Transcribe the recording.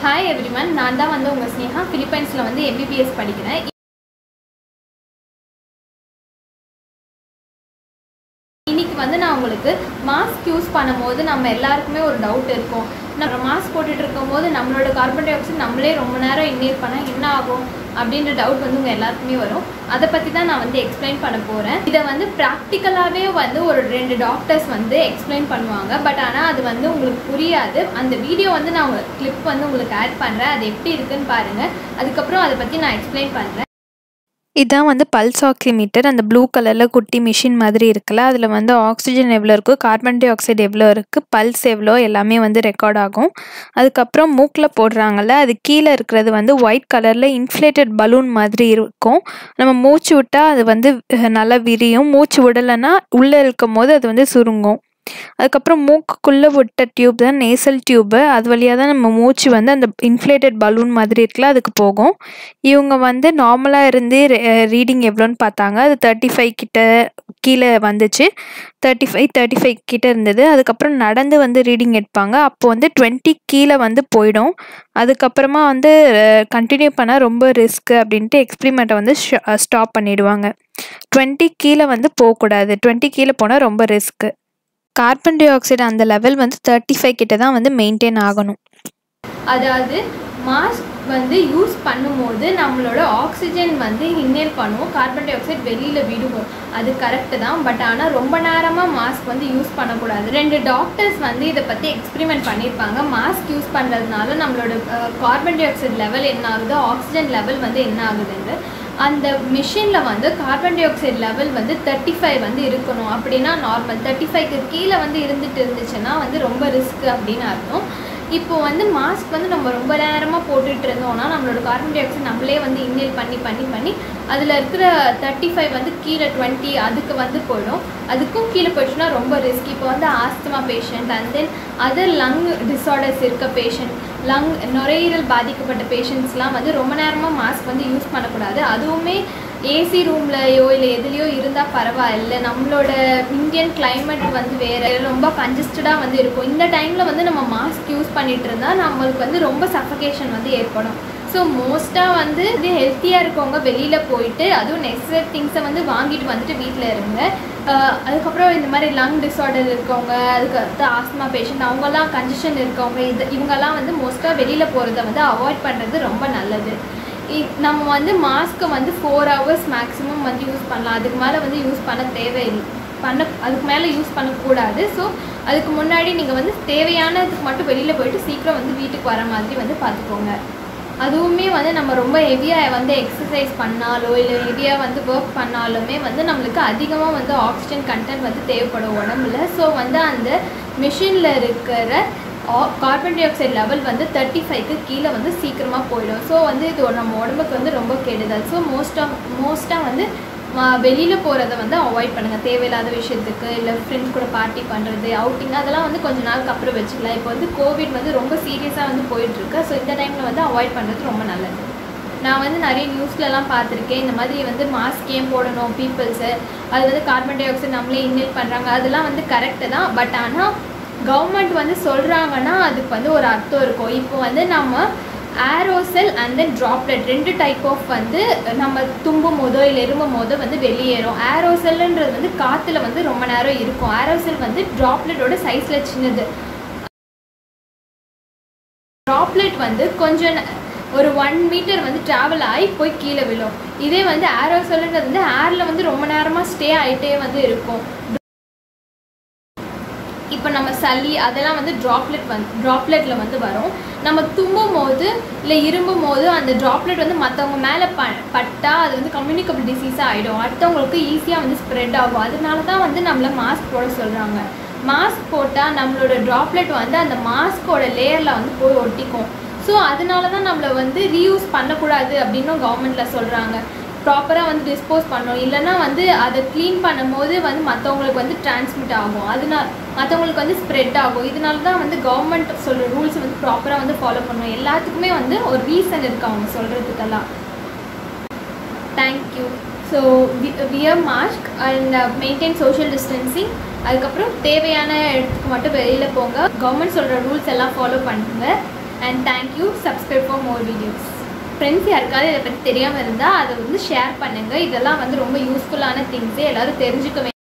hi everyone நான் தான் வந்து உங்கள் ஸ்னேகா பிலிப்பைன்ஸில் வந்து எம்பிபிஎஸ் படிக்கிறேன் இன்னைக்கு வந்து நான் உங்களுக்கு மாஸ்க் யூஸ் பண்ணும்போது நம்ம எல்லாருக்குமே ஒரு டவுட் இருக்கும் நம்ம மாஸ்க் போட்டுட்டு இருக்கும்போது நம்மளோட கார்பன் டை ஆக்சைடு நம்மளே ரொம்ப நேரம் இன்னேல் பண்ணால் என்ன ஆகும் அப்படின்ற டவுட் வந்து உங்கள் எல்லாருக்குமே வரும் அதை பற்றி தான் நான் வந்து எக்ஸ்பிளைன் பண்ண போகிறேன் இதை வந்து ப்ராக்டிக்கலாகவே வந்து ஒரு ரெண்டு டாக்டர்ஸ் வந்து எக்ஸ்பிளைன் பண்ணுவாங்க பட் ஆனால் அது வந்து உங்களுக்கு புரியாது அந்த வீடியோ வந்து நான் உங்களுக்கு கிளிப் வந்து உங்களுக்கு ஆட் பண்ணுறேன் அது எப்படி இருக்குன்னு பாருங்கள் அதுக்கப்புறம் அதை பற்றி நான் எக்ஸ்பிளைன் பண்ணுறேன் இதான் வந்து பல்ஸ் ஆக்சிமீட்டர் அந்த ப்ளூ கலரில் குட்டி மிஷின் மாதிரி இருக்குல்ல அதில் வந்து ஆக்சிஜன் எவ்வளோ இருக்குது கார்பன் டை ஆக்சைடு எவ்வளோ இருக்குது பல்ஸ் எவ்வளோ எல்லாமே வந்து ரெக்கார்ட் ஆகும் அதுக்கப்புறம் மூக்கில் போடுறாங்கல்ல அது கீழே இருக்கிறது வந்து ஒயிட் கலரில் இன்ஃப்ளேட்டட் பலூன் மாதிரி இருக்கும் நம்ம மூச்சு விட்டால் அது வந்து அஹ், நல்லா விரியும் மூச்சு விடலைன்னா உள்ளே இருக்கும் போது அது வந்து சுருங்கும் அதுக்கப்புறம் மூக்குக்குள்ளே விட்ட டியூப் தான் நேசல் டியூப்பு அது வழியாக தான் நம்ம மூச்சு வந்து அந்த இன்ஃப்ளேட்டட் பலூன் மாதிரி இருக்குல்ல அதுக்கு போகும் இவங்க வந்து நார்மலாக இருந்து ரீடிங் எவ்வளோன்னு பார்த்தாங்க அது தேர்ட்டி ஃபைவ் கிட்ட கீழே வந்துச்சு தேர்ட்டி ஃபைவ் தேர்ட்டி ஃபைவ் கிட்ட இருந்தது அதுக்கப்புறம் நடந்து வந்து ரீடிங் எடுப்பாங்க அப்போ வந்து டுவெண்ட்டி கீழே வந்து போயிடும் அதுக்கப்புறமா வந்து கண்டினியூ பண்ணால் ரொம்ப ரிஸ்க்கு அப்படின்ட்டு எக்ஸ்பிரிமெண்ட்டை வந்து ஸ்டாப் பண்ணிடுவாங்க டுவெண்ட்டி கீழே வந்து போகக்கூடாது டுவெண்ட்டி கீழே போனால் ரொம்ப ரிஸ்க்கு கார்பன் டை ஆக்சைடு அந்த லெவல் வந்து தேர்ட்டி ஃபைவ் கிட்ட தான் வந்து மெயின்டைன் ஆகணும் அதாவது மாஸ்க் வந்து யூஸ் பண்ணும்போது நம்மளோட ஆக்சிஜன் வந்து இன்னேல் பண்ணுவோம் கார்பன் டை ஆக்சைடு வெளியில் விடுவோம் அது கரெக்டு தான் பட் ஆனால் ரொம்ப நேரமாக மாஸ்க் வந்து யூஸ் பண்ணக்கூடாது ரெண்டு டாக்டர்ஸ் வந்து இதை பற்றி எக்ஸ்பெரிமெண்ட் பண்ணியிருப்பாங்க மாஸ்க் யூஸ் பண்ணுறதுனால நம்மளோட கார்பன் டை ஆக்சைடு லெவல் என்ன ஆகுது ஆக்சிஜன் லெவல் வந்து என்ன ஆகுதுன்னு அந்த மிஷினில் வந்து கார்பன் டை ஆக்சைடு லெவல் வந்து தேர்ட்டி ஃபைவ் வந்து இருக்கணும் அப்படின்னா நார்மல் தேர்ட்டி ஃபைவ்க்கு கீழே வந்து இருந்துட்டு இருந்துச்சுன்னா வந்து ரொம்ப ரிஸ்க் அப்படின்னு அர்த்தம் இப்போ வந்து மாஸ்க் வந்து நம்ம ரொம்ப நேரமாக போட்டுட்டு இருந்தோம்னா நம்மளோட கார்பன் டை ஆக்சைடு நம்மளே வந்து இன்னேல் பண்ணி பண்ணி பண்ணி அதில் இருக்கிற தேர்ட்டி ஃபைவ் வந்து கீழே டுவெண்ட்டி அதுக்கு வந்து போயிடும் அதுக்கும் கீழே போயிடுச்சுன்னா ரொம்ப ரிஸ்க் இப்போ வந்து asthma patient and then other lung disorders இருக்க பேஷண்ட் லங் நுரையீரல் பாதிக்கப்பட்ட பேஷண்ட்ஸ்லாம் வந்து ரொம்ப நேரமாக மாஸ்க் வந்து யூஸ் பண்ணக்கூடாது அதுவுமே ஏசி ரூம்லையோ இல்லை எதுலேயோ இருந்தால் பரவாயில்ல நம்மளோட இந்தியன் climate வந்து வேறு ரொம்ப கன்ஜஸ்டடாக வந்து இருக்கும் இந்த டைமில் வந்து நம்ம மாஸ்க் யூஸ் பண்ணிட்டு இருந்தால் நம்மளுக்கு வந்து ரொம்ப சஃபகேஷன் வந்து ஏற்படும் ஸோ மோஸ்ட்டாக வந்து இது ஹெல்த்தியாக இருக்கவங்க வெளியில் போயிட்டு அதுவும் நெசசரி திங்ஸை வந்து வாங்கிட்டு வந்துட்டு வீட்டில் இருங்க ஆஹ் அதுக்கப்புறம் இந்த மாதிரி லங் டிஸார்டர் இருக்கவங்க அதுக்கு அடுத்து ஆஸ்மா பேஷண்ட் அவங்கெல்லாம் கன்ஜஷன் இருக்கவங்க இது இவங்கெல்லாம் வந்து மோஸ்ட்டாக வெளியில் போகிறத வந்து அவாய்ட் பண்ணுறது ரொம்ப நல்லது இ- நம்ம வந்து மாஸ்க்கை வந்து ஃபோர் ஹவர்ஸ் மேக்ஸிமம் வந்து யூஸ் பண்ணலாம் அதுக்கு மேலே வந்து யூஸ் பண்ண தேவையில்லை பண்ண அதுக்கு மேலே யூஸ் பண்ணக்கூடாது ஸோ அதுக்கு முன்னாடி நீங்கள் வந்து தேவையானதுக்கு மட்டும் வெளியில் போயிட்டு சீக்கிரம் வந்து வீட்டுக்கு வர மாதிரி வந்து பார்த்துக்கோங்க அதுவுமே வந்து நம்ம ரொம்ப ஹெவியாக வந்து எக்ஸசைஸ் பண்ணாலோ இல்லை ஹெவியாக வந்து ஒர்க் பண்ணாலுமே வந்து நம்மளுக்கு அதிகமாக வந்து ஆக்சிஜன் கண்டென்ட் வந்து தேவைப்படும் உடம்புல ஸோ வந்து அந்த மிஷினில் இருக்கிற கார்பன் டை ஆக்சைடு லெவல் வந்து தேர்ட்டி ஃபைவ்க்கு கீழே வந்து சீக்கிரமாக போயிடும் ஸோ வந்து இது நம்ம உடம்புக்கு வந்து ரொம்ப கெடுதல் ஸோ மோஸ்ட்டாக மோஸ்ட்டாக வந்து வெளியில் போகிறத வந்து அவாய்ட் பண்ணுங்கள் தேவையில்லாத விஷயத்துக்கு இல்லை ஃப்ரெண்ட்ஸ் கூட பார்ட்டி பண்ணுறது அவுட்டிங் அதெல்லாம் வந்து கொஞ்ச நாளுக்கு அப்புறம் வச்சுக்கலாம் இப்போ வந்து கோவிட் வந்து ரொம்ப சீரியஸாக வந்து போயிட்டுருக்கு ஸோ இந்த டைமில் வந்து அவாய்ட் பண்ணுறது ரொம்ப நல்லது நான் வந்து நிறைய நியூஸ்லலாம் பார்த்துருக்கேன் இந்த மாதிரி வந்து மாஸ்க் ஏன் போடணும் பீப்புள்ஸு அது வந்து கார்பன் டை ஆக்சைடு நம்மளே இன்னேல் பண்ணுறாங்க அதெல்லாம் வந்து கரெக்டு தான் பட் ஆனால் கவர்மெண்ட் வந்து சொல்கிறாங்கன்னா அதுக்கு வந்து ஒரு அர்த்தம் இருக்கும் இப்போ வந்து நம்ம ஏரோசெல் அண்ட் தென் ட்ராப்லெட் ரெண்டு டைப் ஆஃப் வந்து நம்ம தும்பும் போதோ இல்லை இருமும் போதோ வந்து வெளியேறும் ஏரோசெல்ன்றது வந்து காற்றுல வந்து ரொம்ப நேரம் இருக்கும் ஏரோசெல் வந்து ட்ராப்லெட்டோட சைஸில் சின்னது ட்ராப்லெட் வந்து கொஞ்சம் ந- ஒரு ஒன் மீட்டர் வந்து ட்ராவல் ஆகி போய் கீழே விழும் இதே வந்து ஏரோசெல்ன்றது வந்து ஏரில் வந்து ரொம்ப நேரமாக ஸ்டே ஆகிட்டே வந்து இருக்கும் இப்போ நம்ம சளி அதெல்லாம் வந்து ட்ராப்லெட் வந்து ட்ராப்லெட்டில் வந்து வரும் நம்ம தும்பும் போது இல்லை இரும்பும் போது அந்த ட்ராப்லெட் வந்து மற்றவங்க மேலே ப பட்டா அது வந்து கம்யூனிகபிள் டிசீஸாக ஆகிடும் அடுத்தவங்களுக்கு ஈஸியாக வந்து ஸ்ப்ரெட் ஆகும் அதனால தான் வந்து நம்மளை மாஸ்க் போட சொல்கிறாங்க மாஸ்க் போட்டால் நம்மளோட ட்ராப்லெட் வந்து அந்த மாஸ்கோட லேயரில் வந்து போய் ஒட்டிக்கும் ஸோ அதனால தான் நம்மளை வந்து ரீயூஸ் பண்ணக்கூடாது அப்படின்னும் கவர்மெண்ட்டில் சொல்கிறாங்க ப்ராப்பராக வந்து டிஸ்போஸ் பண்ணணும் இல்லைன்னா வந்து அதை க்ளீன் பண்ணும்போது வந்து மற்றவங்களுக்கு வந்து டிரான்ஸ்மிட் ஆகும் அதனால மற்றவங்களுக்கு வந்து ஸ்ப்ரெட் ஆகும் இதனால தான் வந்து கவர்மெண்ட் சொல்கிற ரூல்ஸ் வந்து ப்ராப்பராக வந்து ஃபாலோ பண்ணணும் எல்லாத்துக்குமே வந்து ஒரு ரீசன் இருக்கு அவங்க சொல்கிறதுக்கெல்லாம் thank you so wear mask and maintain social distancing அதுக்கப்புறம் தேவையான இடத்துக்கு மட்டும் வெளியில் போங்க கவர்மெண்ட் சொல்கிற ரூல்ஸ் எல்லாம் ஃபாலோ பண்ணுங்க and thank you subscribe for more videos friends யாருக்காவது இதை பற்றி தெரியாமல் இருந்தால் அதை வந்து ஷேர் பண்ணுங்கள் இதெல்லாம் வந்து ரொம்ப யூஸ்ஃபுல்லான திங்ஸு எல்லோரும் தெரிஞ்சுக்க